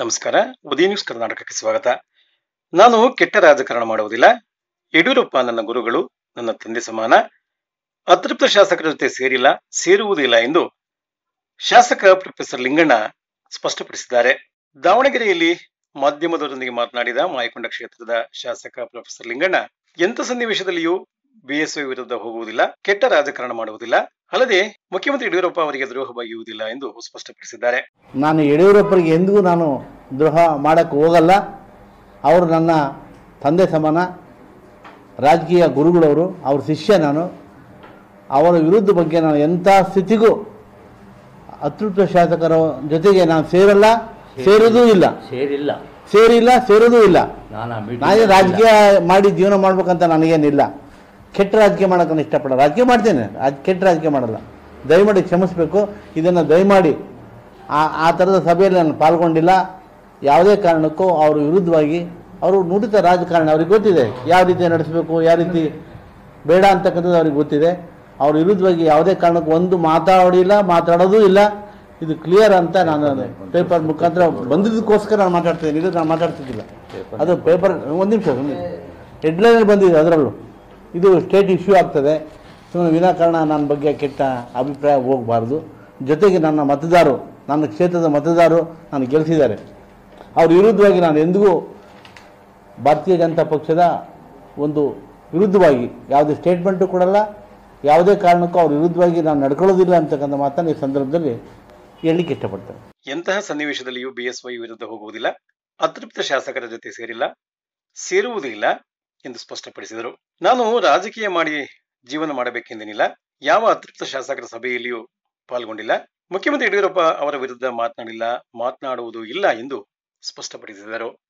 ನಮಸ್ಕಾರ ಉದಯ ನ್ಯೂಸ್ ಕರ್ನಾಟಕಕ್ಕೆ ಸ್ವಾಗತ ನಾನು ಕೆಟ್ಟ ರಾಜಕಾರಣ ಮಾಡುವುದಿಲ್ಲ ಯಡಿಯೂರಪ್ಪ ನನ್ನ ಗುರುಗಳು ನನ್ನ ತಂದೆ ಸಮಾನ ಅತೃಪ್ತ ಶಾಸಕರ ಜೊತೆ ಸೇರಿಲ್ಲ ಸೇರುವುದಿಲ್ಲ ಎಂದು ಶಾಸಕ ಪ್ರೊಫೆಸರ್ ಲಿಂಗಣ್ಣ ಸ್ಪಷ್ಟಪಡಿಸಿದ್ದಾರೆ ದಾವಣಗೆರೆಯಲ್ಲಿ ಮಾಧ್ಯಮದವರೊಂದಿಗೆ ಮಾತನಾಡಿದ ಮಾಯಕೊಂಡ ಕ್ಷೇತ್ರದ ಶಾಸಕ ಪ್ರೊಫೆಸರ್ ಲಿಂಗಣ್ಣ ಎಂಥ ಸನ್ನಿವೇಶದಲ್ಲಿಯೂ ಬಿಎಸ್ವೈ ವಿರುದ್ಧ ಹೋಗುವುದಿಲ್ಲ ಕೆಟ್ಟ ರಾಜಕಾರಣ ಮಾಡುವುದಿಲ್ಲ ಅಲ್ಲದೆ ಮುಖ್ಯಮಂತ್ರಿ ಯಡಿಯೂರಪ್ಪ ಅವರಿಗೆ ದ್ರೋಹ ಬಗೆಯುವುದಿಲ್ಲ ಎಂದು ಸ್ಪಷ್ಟಪಡಿಸಿದ್ದಾರೆ ನಾನು ಯಡಿಯೂರಪ್ಪರಿಗೆ ಎಂದಿಗೂ ನಾನು ದ್ರೋಹ ಮಾಡೋಕ್ಕೆ ಹೋಗಲ್ಲ ಅವರು ನನ್ನ ತಂದೆ ಸಮಾನ ರಾಜಕೀಯ ಗುರುಗಳವರು ಅವ್ರ ಶಿಷ್ಯ ನಾನು ಅವರ ವಿರುದ್ಧ ಬಗ್ಗೆ ನಾನು ಎಂಥ ಸ್ಥಿತಿಗೂ ಅತೃಪ್ತ ಶಾಸಕರ ಜೊತೆಗೆ ನಾನು ಸೇರಲ್ಲ ಸೇರೋದೂ ಇಲ್ಲ ಸೇರಿಲ್ಲ ಸೇರಿಲ್ಲ ಸೇರೋದೂ ಇಲ್ಲ ನಾನು ಆ meeting ನಾನೇ ಅಲ್ಲಿ ರಾಜಕೀಯ ಮಾಡಿ ಜೀವನ ಮಾಡ್ಬೇಕಂತ ನನಗೇನಿಲ್ಲ ಕೆಟ್ಟ ರಾಜಕೀಯ ಮಾಡೋಕೆ ನಾನು ಇಷ್ಟಪಡಲ್ಲ ರಾಜಕೀಯ ಮಾಡ್ತೇನೆ ರಾಜ ಕೆಟ್ಟ ರಾಜಕೀಯ ಮಾಡಲ್ಲ ದಯಮಾಡಿ ಕ್ಷಮಿಸಬೇಕು ಇದನ್ನು ದಯಮಾಡಿ ಆ ಆ ಥರದ ಸಭೆಯಲ್ಲಿ ನಾನು ಪಾಲ್ಗೊಂಡಿಲ್ಲ ಯಾವುದೇ ಕಾರಣಕ್ಕೂ ಅವ್ರ ವಿರುದ್ಧವಾಗಿ ಅವರು ನುಡಿತ ರಾಜಕಾರಣ ಅವ್ರಿಗೆ ಗೊತ್ತಿದೆ ಯಾವ ರೀತಿ ನಡೆಸಬೇಕು ಯಾವ ರೀತಿ ಬೇಡ ಅಂತಕ್ಕಂಥದ್ದು ಅವ್ರಿಗೆ ಗೊತ್ತಿದೆ ಅವ್ರ ವಿರುದ್ಧವಾಗಿ ಯಾವುದೇ ಕಾರಣಕ್ಕೂ ಒಂದು ಮಾತಾಡಿಲ್ಲ ಮಾತಾಡೋದೂ ಇಲ್ಲ ಇದು ಕ್ಲಿಯರ್ ಅಂತ ನಾನು ಪೇಪರ್ ಮುಖಾಂತರ ಬಂದಿದ್ದಕ್ಕೋಸ್ಕರ ನಾನು ಮಾತಾಡ್ತಿದ್ದೀನಿ ಇದು ನಾನು ಮಾತಾಡ್ತಿದ್ದಿಲ್ಲ ಅದು ಪೇಪರ್ ಒಂದು ನಿಮಿಷ ಹೆಡ್ಲೈನಲ್ಲಿ ಬಂದಿದೆ ಅದರಲ್ಲೂ ಇದು ಸ್ಟೇಟ್ ಇಶ್ಯೂ ಆಗ್ತದೆ ಸುಮ್ಮನೆ ವಿನಾಕಾರಣ ನನ್ನ ಬಗ್ಗೆ ಕೆಟ್ಟ ಅಭಿಪ್ರಾಯ ಹೋಗಬಾರ್ದು ಜೊತೆಗೆ ನನ್ನ ಮತದಾರರು ನನ್ನ ಕ್ಷೇತ್ರದ ಮತದಾರರು ನಾನು ಗೆಲ್ಲಿಸಿದ್ದಾರೆ ಅವ್ರ ವಿರುದ್ಧವಾಗಿ ನಾನು ಎಂದಿಗೂ ಭಾರತೀಯ ಜನತಾ ಪಕ್ಷದ ಒಂದು ವಿರುದ್ಧವಾಗಿ ಯಾವುದೇ ಸ್ಟೇಟ್ಮೆಂಟು ಕೊಡಲ್ಲ ಯಾವುದೇ ಕಾರಣಕ್ಕೂ ಅವ್ರ ವಿರುದ್ಧವಾಗಿ ನಾನು ನಡ್ಕೊಳ್ಳೋದಿಲ್ಲ ಅಂತಕ್ಕಂಥ ಮಾತನ್ನು ಈ ಸಂದರ್ಭದಲ್ಲಿ ಹೇಳಲಿಕ್ಕೆ ಇಷ್ಟಪಡ್ತೇನೆ ಎಂತಹ ಸನ್ನಿವೇಶದಲ್ಲಿಯೂ ಬಿಎಸ್ವೈ ವಿರುದ್ಧ ಹೋಗುವುದಿಲ್ಲ ಅತೃಪ್ತ ಶಾಸಕರ ಜೊತೆ ಸೇರಿಲ್ಲ ಸೇರುವುದೂ ಇಲ್ಲ ಎಂದು ಸ್ಪಷ್ಟಪಡಿಸಿದರು ನಾನು ರಾಜಕೀಯ ಮಾಡಿ ಜೀವನ ಮಾಡಬೇಕೆಂದೇನಿಲ್ಲ ಯಾವ ಅತೃಪ್ತ ಶಾಸಕರ ಸಭೆಯಲ್ಲಿಯೂ ಪಾಲ್ಗೊಂಡಿಲ್ಲ ಮುಖ್ಯಮಂತ್ರಿ ಯಡಿಯೂರಪ್ಪ ಅವರ ವಿರುದ್ಧ ಮಾತನಾಡಿಲ್ಲ ಮಾತನಾಡುವುದೂ ಇಲ್ಲ ಎಂದು ಸ್ಪಷ್ಟಪಡಿಸಿದರು